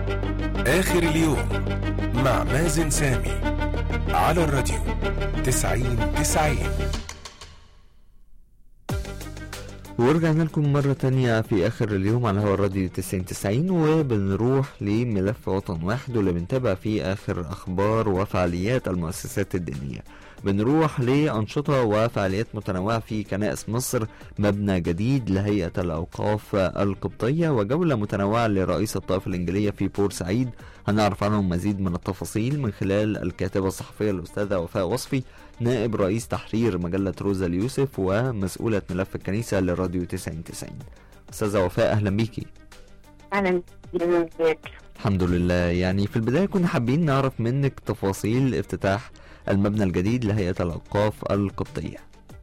آخر اليوم مع مازن سامي على الراديو تسعين تسعين ورجعنا لكم مرة تانية في آخر اليوم على هوا الراديو 9090 وبنروح لملف وطن واحد واللي بنتابع فيه آخر أخبار وفعاليات المؤسسات الدينية بنروح لأنشطة وفعاليات متنوعة في كنائس مصر مبنى جديد لهيئة الأوقاف القبطية وجولة متنوعة لرئيس الطائفة الإنجيلية في بورسعيد هنعرف عنهم مزيد من التفاصيل من خلال الكاتبة الصحفية الأستاذة وفاء وصفي نائب رئيس تحرير مجلة روزا اليوسف ومسؤولة ملف الكنيسة للراديو 9090 أستاذة وفاء أهلا بيكي اهلا بك الحمد لله يعني في البداية كنا حابين نعرف منك تفاصيل افتتاح المبنى الجديد لهيئة الأوقاف القبطية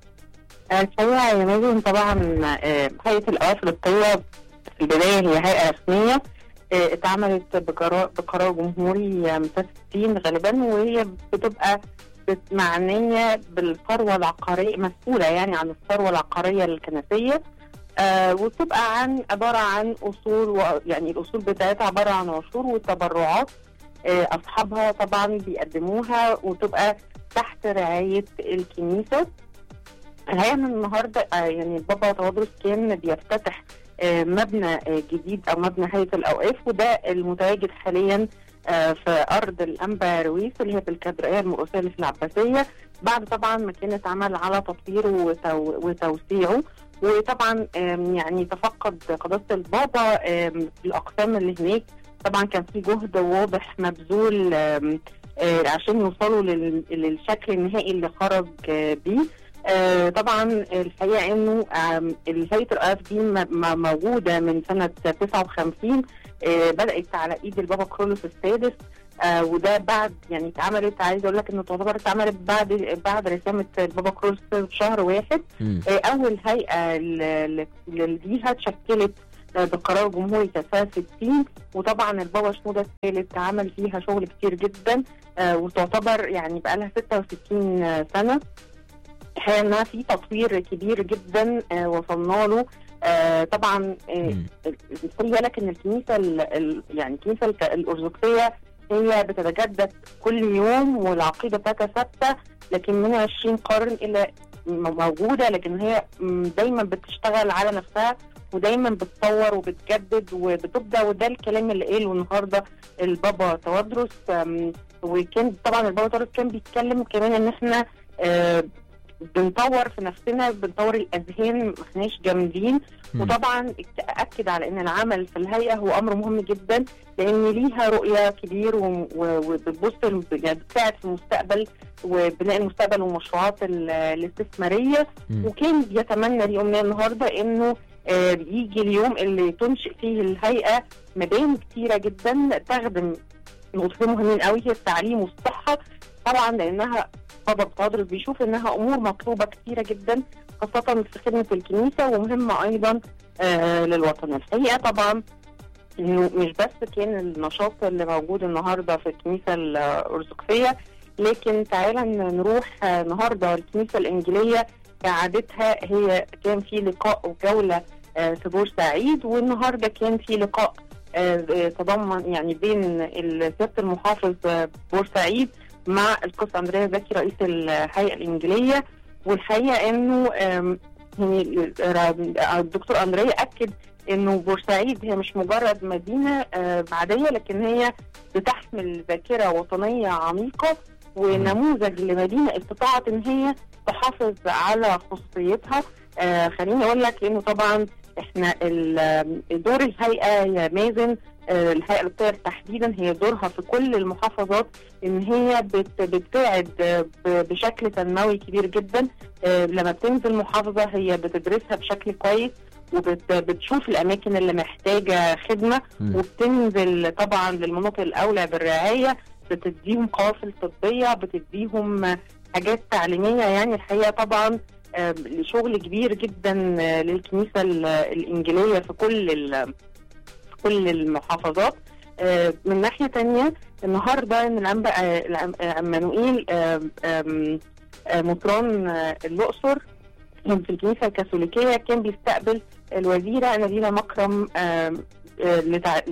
الحقيقه يا مازن طبعا آه، هيئه الاوقاف القبطيه في البدايه هي هيئه رسميه آه، اتعملت بقرار بقرار جمهوري آه، من سنه 60 غالبا وهي بتبقى بت- معنيه بالثروه العقاريه مسؤوله يعني عن الثروه العقاريه الكنسيه آه وتبقى عن عباره عن اصول و يعني الاصول بتاعتها عباره عن عشور وتبرعات آه اصحابها طبعا بيقدموها وتبقى تحت رعايه الكنيسه الحقيقه ان النهارده آه يعني البابا تواضرس كان بيفتتح آه مبنى آه جديد او مبنى هيئه الاوقاف وده المتواجد حاليا آه في ارض الانبا رويس اللي هي في الكاتدرائيه المرقسيه اللي في العباسيه بعد طبعا ما كان اتعمل على تطويره وتو وتوسيعه وطبعا آم، يعني تفقد قداسه البابا آم، الاقسام اللي هناك طبعا كان في جهد واضح مبذول آم، آه، عشان يوصلوا لل- للشكل النهائي اللي خرج آه، بيه آه، طبعا الحقيقه انه آم، هيئه الاف دي م- م- موجوده من سنه 59 آه، بدات على ايد البابا كرولوس السادس آه وده بعد يعني اتعملت عايز اقول لك انه تعتبر اتعملت بعد بعد رسامه البابا كرولوس السادس بشهر واحد مم. آه، اول هيئه ل- ل- اللي ليها اتشكلت آه، بقرار جمهوري كانت سنه 60 وطبعا البابا شنوده الثالث عمل فيها شغل كتير جدا آه، وتعتبر يعني بقى لها 66 سنه الحقيقه انها في تطوير كبير جدا آه، وصلنا له آه، طبعا آه، مم. خلي بالك ان الكنيسه ال- ال- يعني الكنيسه الك- الارثوذكسيه هي بتتجدد كل يوم والعقيده بتاعتها ثابته لكن من 20 قرن الى م- موجوده لكن هي م، دايما بتشتغل على نفسها ودايما بتطور وبتجدد وبتبدا وده الكلام اللي قاله النهارده البابا توادرس أم، وكان طبعا البابا توادرس كان بيتكلم كمان ان احنا آه، بنطور في نفسنا بنطور الاذهان ما احناش جامدين مم. وطبعا اكد على ان العمل في الهيئه هو امر مهم جدا لان ليها رؤيه كبير و- و- وبتبص يعني بتساعد في المستقبل وبناء المستقبل والمشروعات ال- الاستثماريه مم. وكان بيتمنى لي امنيه النهارده انه آه، يجي اليوم اللي تنشئ فيه الهيئه مباني كتيره جدا تخدم نقطتين مهمين قوي هي التعليم والصحه طبعا لانها بابا بتدرس بيشوف انها امور مطلوبه كتيره جدا خاصه في خدمه الكنيسه ومهمه ايضا آه للوطن الحقيقه طبعا انه مش بس كان النشاط اللي موجود النهارده في الكنيسه الارثوذكسيه لكن تعالى ن- نروح آه، النهارده الكنيسه الانجيليه كعادتها هي كان في لقاء وجوله آه، في بورسعيد والنهارده كان في لقاء آه، آه، تضمن يعني بين ال- سياده المحافظ آه، بورسعيد مع القس اندريا زكي رئيس الهيئه الانجيليه والحقيقه انه آم، يعني آه، الدكتور اندريا اكد انه بورسعيد هي مش مجرد مدينه آه، عاديه لكن هي بتحمل ذاكره وطنيه عميقه ونموذج لمدينه استطاعت ان هي تحافظ على خصوصيتها آه خليني اقول لك انه طبعا احنا ال- دور الهيئه يا مازن آه، الهيئه القبطيه تحديدا هي دورها في كل المحافظات ان هي بت- بتساعد آه، ب- بشكل تنموي كبير جدا آه، لما بتنزل محافظه هي بتدرسها بشكل كويس وبتشوف الاماكن اللي محتاجه خدمه مم. وبتنزل طبعا للمناطق الاولى بالرعايه بتديهم قوافل طبيه بتديهم آه، حاجات تعليميه يعني الحقيقه طبعا آه، شغل كبير جدا آه، للكنيسه ال- الانجيليه في كل ال- في كل المحافظات آه، من ناحيه تانية النهارده ان الانبا آه، الأم- آه، عمانوئيل آه، آم، آه، مطران آه، الاقصر كان في الكنيسه الكاثوليكيه كان بيستقبل الوزيره نبيله مكرم آم، آه، لتع-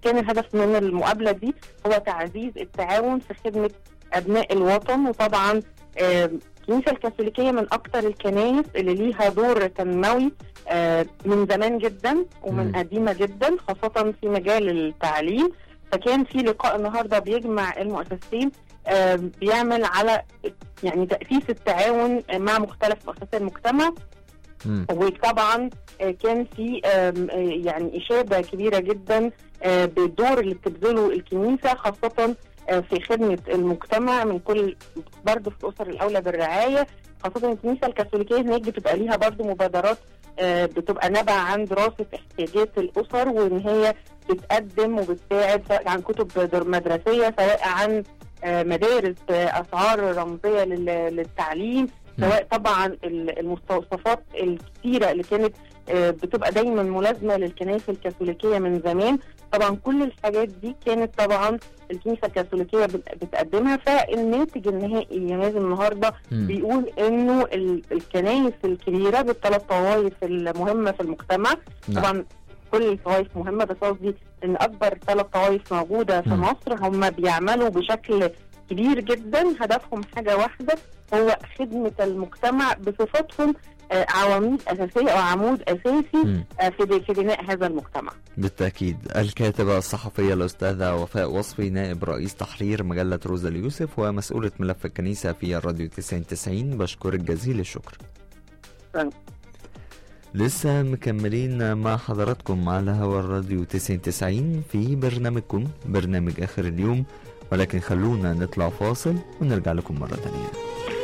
كان الهدف من المقابله دي هو تعزيز التعاون في خدمه ابناء الوطن وطبعا آه، الكنيسه الكاثوليكيه من اكثر الكنائس اللي ليها دور تنموي آه، من زمان جدا ومن مم. قديمه جدا خاصه في مجال التعليم فكان في لقاء النهارده بيجمع المؤسسين آه، بيعمل على يعني تاسيس التعاون مع مختلف مؤسسات المجتمع مم. وطبعا آه، كان في آم، آه، يعني اشاده كبيره جدا آه، بالدور اللي بتبذله الكنيسه خاصه آه، في خدمه المجتمع من كل برضه في الاسر الاولى بالرعايه خاصه الكنيسه الكاثوليكيه هناك بتبقى ليها برضه مبادرات آه، بتبقى نابعه عن دراسه احتياجات الاسر وان هي بتقدم وبتساعد سواء عن كتب در- مدرسيه سواء عن آه، مدارس آه، اسعار رمزيه لل- للتعليم سواء طبعا ال- المستوصفات الكثيره اللي كانت آه، بتبقى دايما ملازمه للكنائس الكاثوليكيه من زمان طبعا كل الحاجات دي كانت طبعا الكنيسه الكاثوليكيه بت- بتقدمها فالناتج النهائي يا مازن النهارده مم. بيقول انه ال- الكنائس الكبيره بالثلاث طوائف المهمه في المجتمع نعم. طبعا كل الطوائف مهمه بس قصدي ان اكبر ثلاث طوائف موجوده في مم. مصر هم بيعملوا بشكل كبير جدا هدفهم حاجه واحده هو خدمه المجتمع بصفتهم آه، عواميد اساسيه او عمود اساسي مم. آه، في في بناء هذا المجتمع. بالتأكيد الكاتبة الصحفية الأستاذة وفاء وصفي نائب رئيس تحرير مجلة روزا اليوسف ومسؤولة ملف الكنيسة في الراديو 9090 بشكرك جزيل الشكر شكراً. لسه مكملين مع حضراتكم على هوا الراديو 9090 في برنامجكم برنامج آخر اليوم ولكن خلونا نطلع فاصل ونرجع لكم مرة تانية